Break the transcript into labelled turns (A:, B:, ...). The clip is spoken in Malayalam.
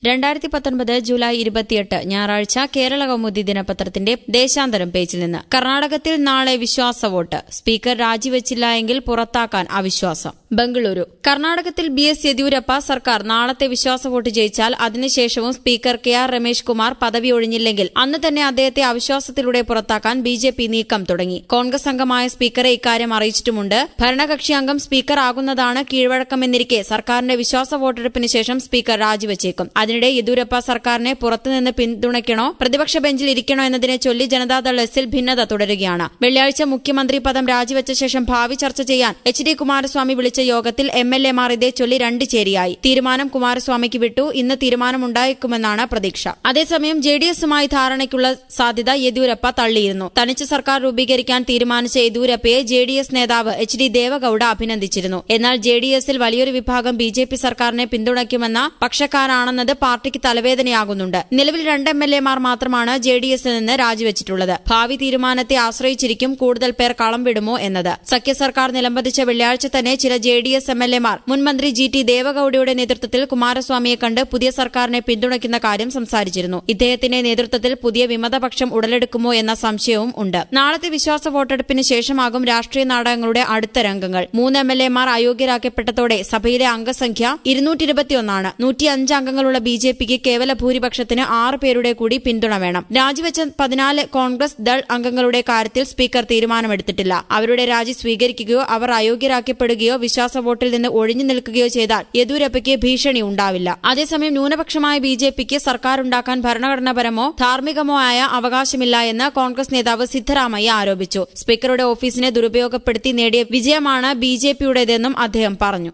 A: രണ്ടായിരത്തി പത്തൊൻപത് ജൂലൈ ഇരുപത്തിയെട്ട് ഞായറാഴ്ച കേരള കൗമുദി ദിനപത്രത്തിന്റെ ദേശാന്തരം പേജിൽ നിന്ന് കർണാടകത്തിൽ നാളെ വിശ്വാസ വോട്ട് സ്പീക്കർ രാജിവെച്ചില്ല എങ്കിൽ പുറത്താക്കാൻ അവിശ്വാസം ബംഗളൂരു കർണാടകത്തിൽ ബി എസ് യെദ്യൂരപ്പ സർക്കാർ നാളത്തെ വിശ്വാസ വോട്ട് ജയിച്ചാൽ അതിനുശേഷവും speaker K R Ramesh Kumar പദവി ഒഴിഞ്ഞില്ലെങ്കിൽ അന്ന് തന്നെ അദ്ദേഹത്തെ അവിശ്വാസത്തിലൂടെ പുറത്താക്കാൻ ബി ജെ പി നീക്കം തുടങ്ങി കോൺഗ്രസ് അംഗമായ സ്പീക്കറെ ഇക്കാര്യം അറിയിച്ചിട്ടുമുണ്ട് ഭരണകക്ഷി അംഗം സ്പീക്കർ ആകുന്നതാണ് കീഴ്വഴക്കമെന്നിരിക്കെ സർക്കാരിന്റെ വിശ്വാസ വോട്ടെടുപ്പിന് ശേഷം സ്പീക്കർ രാജിവെച്ചേക്കും അതിനിടെ യെദ്യൂരപ്പ സർക്കാരിനെ പുറത്തുനിന്ന് പിന്തുണയ്ക്കണോ പ്രതിപക്ഷ ബെഞ്ചിൽ ഇരിക്കണോ എന്നതിനെ ചൊല്ലി ജനതാദൾ എസിൽ ഭിന്നത തുടരുകയാണ് വെള്ളിയാഴ്ച മുഖ്യമന്ത്രി പദം രാജിവെച്ച ശേഷം ഭാവി ചർച്ച ചെയ്യാൻ എച്ച് ഡി കുമാരസ്വാമി വിളിച്ച യോഗത്തിൽ എം എൽ എമാർ ഇതേ ചൊല്ലി രണ്ട് ചേരിയായി തീരുമാനം കുമാരസ്വാമിക്ക് വിട്ടു ഇന്ന് തീരുമാനമുണ്ടായേക്കുമെന്നാണ് പ്രതീക്ഷ അതേസമയം ജെ ഡി എസുമായി ധാരണയ്ക്കുള്ള സാധ്യത യെദ്യൂരപ്പ തള്ളിയിരുന്നു തനിച്ച് സർക്കാർ രൂപീകരിക്കാൻ തീരുമാനിച്ച യെദ്യൂരപ്പയെ ജെ ഡി എസ് നേതാവ് എച്ച് ഡി ദേവഗൌഡ അഭിനന്ദിച്ചിരുന്നു എന്നാൽ ജെ ഡി എസിൽ വലിയൊരു വിഭാഗം ബി ജെ പി സർക്കാരിനെ പിന്തുണയ്ക്കുമെന്ന പക്ഷക്കാരാണെന്നത് പാർട്ടിക്ക് തലവേദനയാകുന്നുണ്ട് നിലവിൽ രണ്ട് എം എൽ എമാർ മാത്രമാണ് ജെ ഡി എസിൽ നിന്ന് രാജിവെച്ചിട്ടുള്ളത് ഭാവി തീരുമാനത്തെ ആശ്രയിച്ചിരിക്കും കൂടുതൽ പേർ കളം വിടുമോ എന്നത് സഖ്യ സർക്കാർ നിലംപതിച്ച വെള്ളിയാഴ്ച തന്നെ ചില J D S M L എമാർ മുൻമന്ത്രി ജി ടി ദേവഗൌഡയുടെ നേതൃത്വത്തിൽ കുമാരസ്വാമിയെ കണ്ട് പുതിയ സർക്കാരിനെ പിന്തുണയ്ക്കുന്ന കാര്യം സംസാരിച്ചിരുന്നു ഇദ്ദേഹത്തിന്റെ നേതൃത്വത്തിൽ പുതിയ വിമതപക്ഷം ഉടലെടുക്കുമോ എന്ന സംശയവും ഉണ്ട് നാളത്തെ വിശ്വാസ വോട്ടെടുപ്പിന് ശേഷമാകും രാഷ്ട്രീയ നാടകങ്ങളുടെ അടുത്ത രംഗങ്ങൾ മൂന്ന് എം എൽ എമാർ അയോഗ്യരാക്കപ്പെട്ടതോടെ സഭയിലെ അംഗസംഖ്യ ഇരുന്നൂറ്റി ഇരുപത്തിയൊന്നാണ് നൂറ്റിയഞ്ച് അംഗങ്ങളുള്ള ബി ജെ പിക്ക് കേവല ഭൂരിപക്ഷത്തിന് ആറ് പേരുടെ കൂടി പിന്തുണ വേണം രാജിവെച്ച പതിനാല് കോൺഗ്രസ് ദൾ അംഗങ്ങളുടെ കാര്യത്തിൽ സ്പീക്കർ തീരുമാനമെടുത്തിട്ടില്ല അവരുടെ രാജി സ്വീകരിക്കുകയോ അവർ അയോഗ്യരാക്കപ്പെടുകയോ വിശ്വാസ വോട്ടിൽ നിന്ന് ഒഴിഞ്ഞു നിൽക്കുകയോ ചെയ്താൽ യെദ്യൂരപ്പയ്ക്ക് ഭീഷണി ഉണ്ടാവില്ല അതേസമയം ന്യൂനപക്ഷമായ ബി ജെ പിക്ക് സർക്കാരുണ്ടാക്കാൻ ഭരണഘടനാപരമോ ധാർമ്മികമോ ആയ അവകാശമില്ല എന്ന് കോൺഗ്രസ് നേതാവ് സിദ്ധരാമയ്യ ആരോപിച്ചു സ്പീക്കറുടെ ഓഫീസിനെ ദുരുപയോഗപ്പെടുത്തി നേടിയ വിജയമാണ് ബി ജെ പിയുടേതെന്നും അദ്ദേഹം പറഞ്ഞു